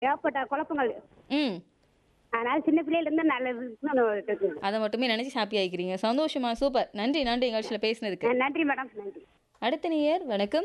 ஏகப்பட்ட குழப்பங்கள் ம் அதனால சின்ன பிள்ளையில இருந்து நல்லதுன்னு இருக்குது. அதை மட்டுமே நினச்சி ஹாப்பி ஆகிக்கிறீங்க சந்தோஷமா சூப்பர் நன்றி நன்றி நிகழ்ச்சியில் பேசினதுக்கு அஹ் நன்றி மேடம் நன்றி அடுத்த நேயர் வணக்கம்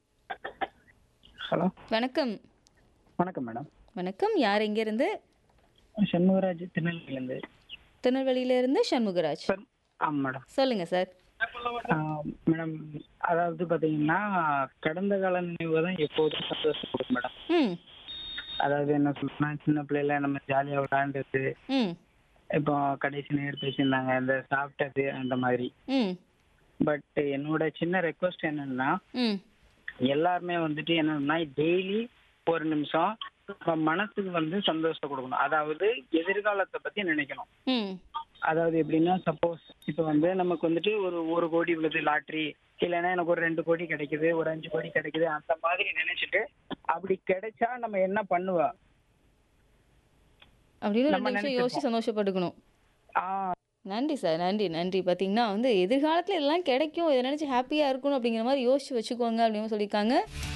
ஹலோ வணக்கம் வணக்கம் மேடம் வணக்கம் யார் எங்கேருந்து சண்முகராஜ் திருநெல்வேலியிலேருந்து திருநெல்வேலியிலேருந்து சண்முகராஜ் சார் ஆமாம் மேடம் சொல்லுங்க சார் மேடம் அதாவது பார்த்தீங்கன்னா கடந்த கால நினைவு தான் எப்போதும் சந்தோஷம் கொடுக்கும் மேடம் ம் அதாவது என்ன சொல்லணும்னா சின்ன பிள்ளையில நம்ம ஜாலியாக விளையாண்டுட்டு ம் இப்போ கடைசி நேரத்து வச்சுருந்தாங்க இந்த சாப்பிட்டது அந்த மாதிரி ம் பட் என்னோட சின்ன ரெக்வஸ்ட் என்னன்னா ம் எல்லாருமே வந்துட்டு என்னன்னா டெய்லி ஒரு நிமிஷம் நம்ம மனசுக்கு வந்து சந்தோஷத்தை கொடுக்கணும் அதாவது எதிர்காலத்தை பத்தி நினைக்கணும் ம் அதாவது எப்படின்னா சப்போஸ் இப்போ வந்து நமக்கு வந்துட்டு ஒரு ஒரு கோடி விழுது லாட்ரி இல்லைன்னா எனக்கு ஒரு ரெண்டு கோடி கிடைக்குது ஒரு அஞ்சு கோடி கிடைக்குது அந்த மாதிரி நினைச்சிட்டு அப்படி கிடைச்சா நம்ம என்ன பண்ணுவோம் அப்படின்னு நம்ம ரெண்டு நிமிஷம் யோசிச்சு நினைச்சிருப்போம். சந்தோஷப்பட்டுக்கணும் ஆ நன்றி சார் நன்றி நன்றி பார்த்தீங்கன்னா வந்து எதிர்காலத்தில் எல்லாம் கிடைக்கும் இதை நினச்சி ஹாப்பியாக இருக்கணும் அப்படிங்கிற மாதிரி யோசிச்சு வச்சுக்கோங்க அப்படின்னு சொல்லியிருக்காங்க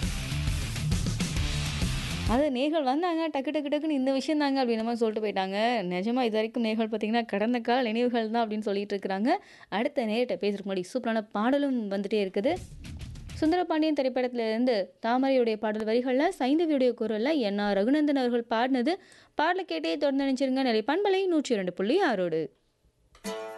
அது நேர்கள் வந்தாங்க டக்கு டக்கு டக்குன்னு இந்த விஷயம் தாங்க அப்படின்ற மாதிரி சொல்லிட்டு போயிட்டாங்க நிஜமா இது வரைக்கும் நேர்கள் பார்த்தீங்கன்னா கடந்த கால நினைவுகள் தான் அப்படின்னு சொல்லிட்டு இருக்கிறாங்க அடுத்த நேரிட்ட பேசுறதுக்கு முன்னாடி சூப்பரான பாடலும் வந்துட்டே இருக்குது சுந்தரபாண்டியன் திரைப்படத்துல இருந்து தாமரையுடைய பாடல் வரிகளில் சைந்தவியுடைய குரலில் என் ஆர் ரகுநந்தன் அவர்கள் பாடினது பாடலை கேட்டே தொடர்ந்து நினைச்சிருங்க நிலை பண்பலை நூற்றி இரண்டு புள்ளி ஆறோடு